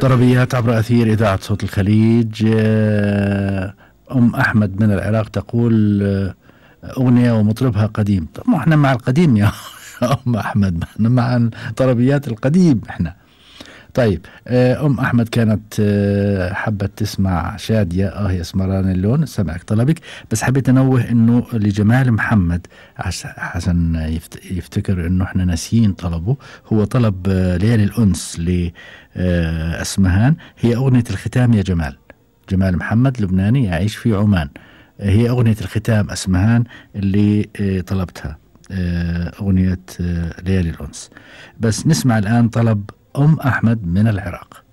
طربيات عبر أثير إذاعة صوت الخليج آه، أم أحمد من العراق تقول آه، أغنية ومطربها قديم طب ما احنا مع القديم يا أم أحمد احنا مع طربيات القديم احنا طيب آه، أم أحمد كانت حبت تسمع شادية آه يا سمران اللون سمعك طلبك بس حبيت أنوه إنه لجمال محمد حسن يفتكر إنه إحنا ناسيين طلبه هو طلب ليالي الأنس لأسمهان هي أغنية الختام يا جمال جمال محمد لبناني يعيش في عمان هي أغنية الختام أسمهان اللي آه، طلبتها آه، أغنية آه، ليالي الأنس بس نسمع الآن طلب أم أحمد من العراق